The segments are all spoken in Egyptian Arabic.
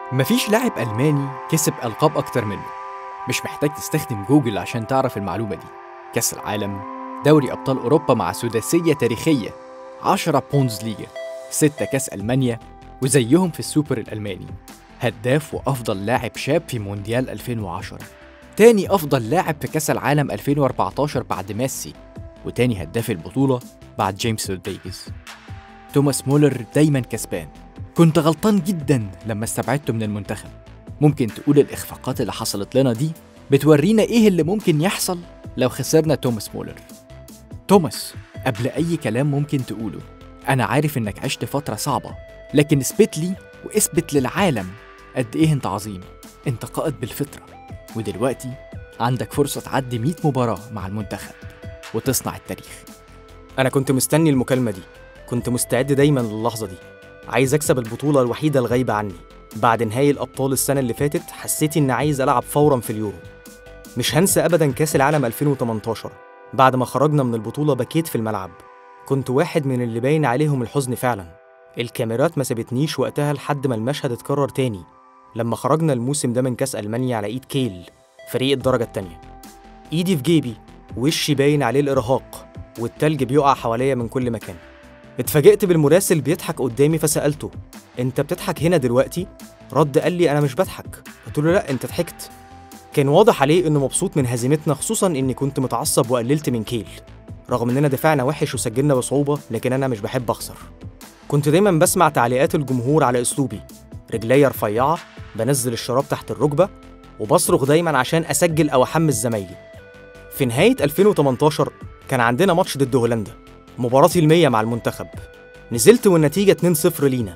مفيش لاعب ألماني كسب ألقاب أكتر منه مش محتاج تستخدم جوجل عشان تعرف المعلومة دي كأس العالم دوري أبطال أوروبا مع سداسية تاريخية 10 بونز ليجا 6 كأس ألمانيا وزيهم في السوبر الألماني هداف وأفضل لاعب شاب في مونديال 2010 تاني أفضل لاعب في كأس العالم 2014 بعد ميسي وتاني هداف البطولة بعد جيمس رودريجيز توماس مولر دايما كسبان كنت غلطان جدا لما استبعدته من المنتخب ممكن تقول الإخفاقات اللي حصلت لنا دي بتورينا إيه اللي ممكن يحصل لو خسرنا توماس مولر توماس قبل أي كلام ممكن تقوله أنا عارف إنك عشت فترة صعبة لكن اثبت لي واثبت للعالم قد إيه أنت عظيم أنت قائد بالفطرة ودلوقتي عندك فرصة تعدي 100 مباراة مع المنتخب وتصنع التاريخ أنا كنت مستني المكالمة دي كنت مستعد دايما للحظة دي عايز أكسب البطولة الوحيدة الغايبة عني بعد نهائي الأبطال السنة اللي فاتت حسيت إني عايز ألعب فورا في اليورو مش هنسى أبدا كأس العالم 2018 بعد ما خرجنا من البطولة بكيت في الملعب كنت واحد من اللي باين عليهم الحزن فعلا الكاميرات ما سابتنيش وقتها لحد ما المشهد اتكرر تاني لما خرجنا الموسم ده من كأس ألمانيا على إيد كيل فريق الدرجة التانية إيدي في جيبي وشي باين عليه الإرهاق والتلج بيقع حواليا من كل مكان اتفاجئت بالمراسل بيضحك قدامي فسألته انت بتضحك هنا دلوقتي؟ رد قال لي انا مش بضحك قلت له لا انت ضحكت كان واضح عليه انه مبسوط من هزيمتنا خصوصا اني كنت متعصب وقللت من كيل رغم اننا دفعنا وحش وسجلنا بصعوبة لكن انا مش بحب اخسر كنت دايما بسمع تعليقات الجمهور على اسلوبي رجليا رفيعة بنزل الشراب تحت الركبة وبصرخ دايما عشان اسجل او احمس زمايلي في نهاية 2018 كان عندنا ماتش ضد هولندا مباراتي المية مع المنتخب نزلت والنتيجة 2-0 لينا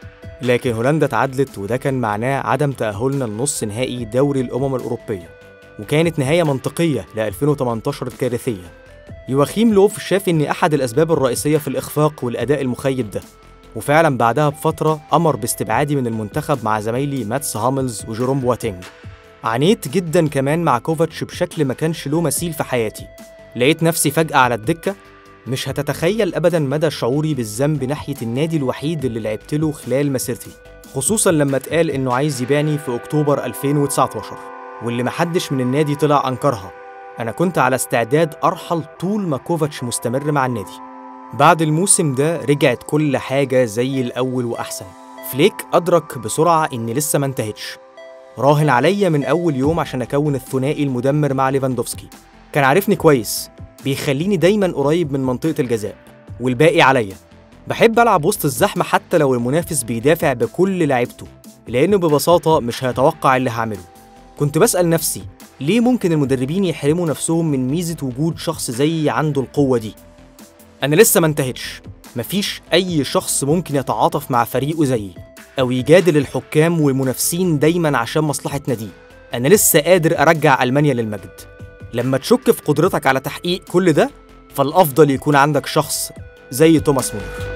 لكن هولندا اتعادلت وده كان معناه عدم تأهلنا لنص نهائي دوري الأمم الأوروبية وكانت نهاية منطقية ل 2018 الكارثية يواخيم لوف شاف إن أحد الأسباب الرئيسية في الإخفاق والأداء المخيب ده وفعلا بعدها بفترة أمر باستبعادي من المنتخب مع زمايلي ماتس هاملز وجيروم بواتينج عانيت جدا كمان مع كوفاتش بشكل ما كانش له مثيل في حياتي لقيت نفسي فجأة على الدكة مش هتتخيل ابدا مدى شعوري بالذنب ناحيه النادي الوحيد اللي لعبت له خلال مسيرتي خصوصا لما اتقال انه عايز يبيعني في اكتوبر 2019 واللي محدش من النادي طلع انكرها انا كنت على استعداد ارحل طول ما كوفاتش مستمر مع النادي بعد الموسم ده رجعت كل حاجه زي الاول واحسن فليك ادرك بسرعه اني لسه ما انتهتش راهن عليا من اول يوم عشان اكون الثنائي المدمر مع ليفاندوفسكي كان عارفني كويس بيخليني دايما قريب من منطقة الجزاء والباقي عليا بحب ألعب وسط الزحمة حتى لو المنافس بيدافع بكل لعيبته لأنه ببساطة مش هيتوقع اللي هعمله كنت بسأل نفسي ليه ممكن المدربين يحرموا نفسهم من ميزة وجود شخص زيي عنده القوة دي أنا لسه ما انتهتش مفيش أي شخص ممكن يتعاطف مع فريقه زيي أو يجادل الحكام والمنافسين دايما عشان مصلحة ناديه أنا لسه قادر أرجع ألمانيا للمجد لما تشك في قدرتك على تحقيق كل ده فالأفضل يكون عندك شخص زي توماس مولر